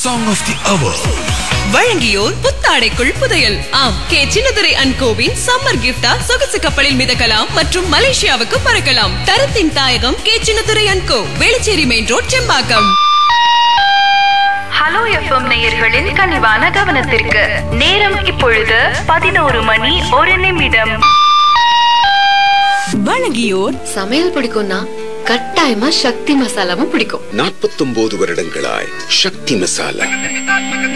Song of the Hour. வழங்கியோர் புத்தாடைக்குள் புதையல் ஆம் கே சின்னதுரை அண்ட் கோவின் சம்மர் கிஃப்டா சொகுசு கப்பலில் மிதக்கலாம் மற்றும் மலேசியாவுக்கு பறக்கலாம் தரத்தின் தாயகம் K Chinnadurai and co Velachery main road Sembakkam hello FM நேயர்களின் கனிவான கவனத்திற்கு நேரம் இப்பொழுது பதினோரு மணி ஒரு நிமிடம் வழங்கியோர் சமையல் பிடிக்கும்னா கட்டாயமா சக்தி மசாலாவும் பிடிக்கும் நாற்பத்தொன்பது வருடங்களாய் சக்தி மசாலா